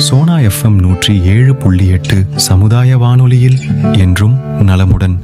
Sona FM நூற்றி ஏழு புள்ளி எட்டு சமுதாய வானொலியில் என்றும் நலமுடன்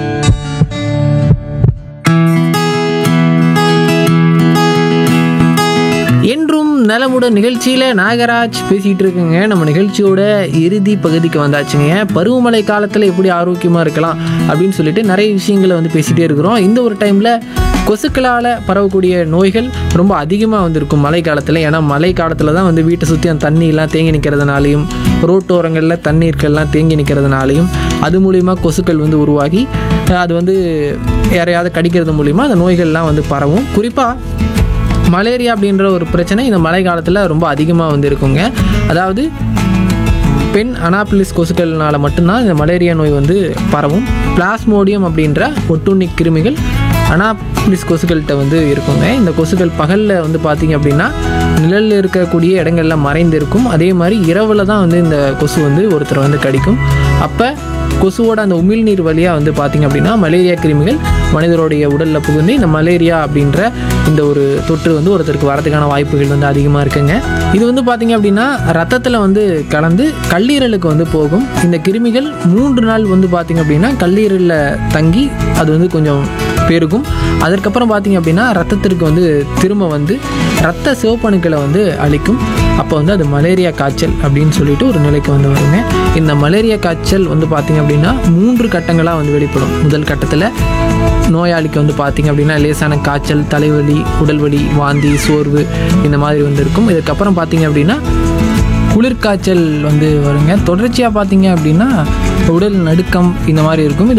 என்றும் நலமுடன் நிகழ்ச்சியில் நாகராஜ் பேசிகிட்டு இருக்குங்க நம்ம நிகழ்ச்சியோட இறுதி பகுதிக்கு வந்தாச்சுங்க பருவமழை காலத்தில் எப்படி ஆரோக்கியமாக இருக்கலாம் அப்படின்னு சொல்லிட்டு நிறைய விஷயங்களை வந்து பேசிகிட்டே இருக்கிறோம் இந்த ஒரு டைமில் கொசுக்களால் பரவக்கூடிய நோய்கள் ரொம்ப அதிகமாக வந்திருக்கும் மழை காலத்தில் ஏன்னா மழை காலத்தில் தான் வந்து வீட்டை சுற்றி அந்த தண்ணியெல்லாம் தேங்கி நிற்கிறதுனாலையும் ரோட்டோரங்களில் தண்ணீர்கள்லாம் தேங்கி நிற்கிறதுனாலையும் அது மூலிமா கொசுக்கள் வந்து உருவாகி அது வந்து யாரையாவது கடிக்கிறது மூலிமா அந்த நோய்கள்லாம் வந்து பரவும் குறிப்பாக மலேரியா அப்படின்ற ஒரு பிரச்சனை இந்த மழை காலத்தில் ரொம்ப அதிகமாக வந்து இருக்குங்க அதாவது பெண் அனாபிலிஸ் கொசுக்கள்னால மட்டும்தான் இந்த மலேரியா நோய் வந்து பரவும் பிளாஸ்மோடியம் அப்படின்ற ஒட்டுண்ணி கிருமிகள் அனாபிலிஸ் கொசுக்கள்கிட்ட வந்து இருக்குங்க இந்த கொசுக்கள் பகலில் வந்து பார்த்திங்க அப்படின்னா நிழலில் இருக்கக்கூடிய இடங்கள்ல மறைந்து இருக்கும் அதே மாதிரி இரவில் தான் வந்து இந்த கொசு வந்து ஒருத்தரை வந்து கடிக்கும் அப்போ கொசுவோட அந்த உமிழ்நீர் வழியாக வந்து பார்த்திங்க அப்படின்னா மலேரியா கிருமிகள் மனிதருடைய உடலில் புகுந்து இந்த மலேரியா அப்படின்ற இந்த ஒரு தொற்று வந்து ஒருத்தருக்கு வரதுக்கான வாய்ப்புகள் வந்து அதிகமாக இருக்குங்க இது வந்து பார்த்திங்க அப்படின்னா ரத்தத்தில் வந்து கலந்து கல்லீரலுக்கு வந்து போகும் இந்த கிருமிகள் மூன்று நாள் வந்து பார்த்திங்க அப்படின்னா கல்லீரலில் தங்கி அது வந்து கொஞ்சம் பெருகும் அதற்கப்புறம் பார்த்திங்க அப்படின்னா ரத்தத்திற்கு வந்து திரும்ப வந்து ரத்த சிவப்பணுக்களை வந்து அழிக்கும் அப்போ வந்து அது மலேரியா காய்ச்சல் அப்படின்னு சொல்லிட்டு ஒரு நிலைக்கு வந்து வருங்க இந்த மலேரியா காய்ச்சல் வந்து பார்த்திங்க அப்படின்னா மூன்று கட்டங்களாக வந்து வெளிப்படும் முதல் கட்டத்தில் நோயாளிக்கு வந்து பார்த்திங்க அப்படின்னா லேசான காய்ச்சல் தலைவலி உடல்வலி வாந்தி சோர்வு இந்த மாதிரி வந்து இருக்கும் இதுக்கப்புறம் பார்த்திங்க அப்படின்னா குளிர்காய்ச்சல் வந்து வருங்க தொடர்ச்சியாக பார்த்தீங்க அப்படின்னா உடல் நடுக்கம் இந்த மாதிரி இருக்கும் இது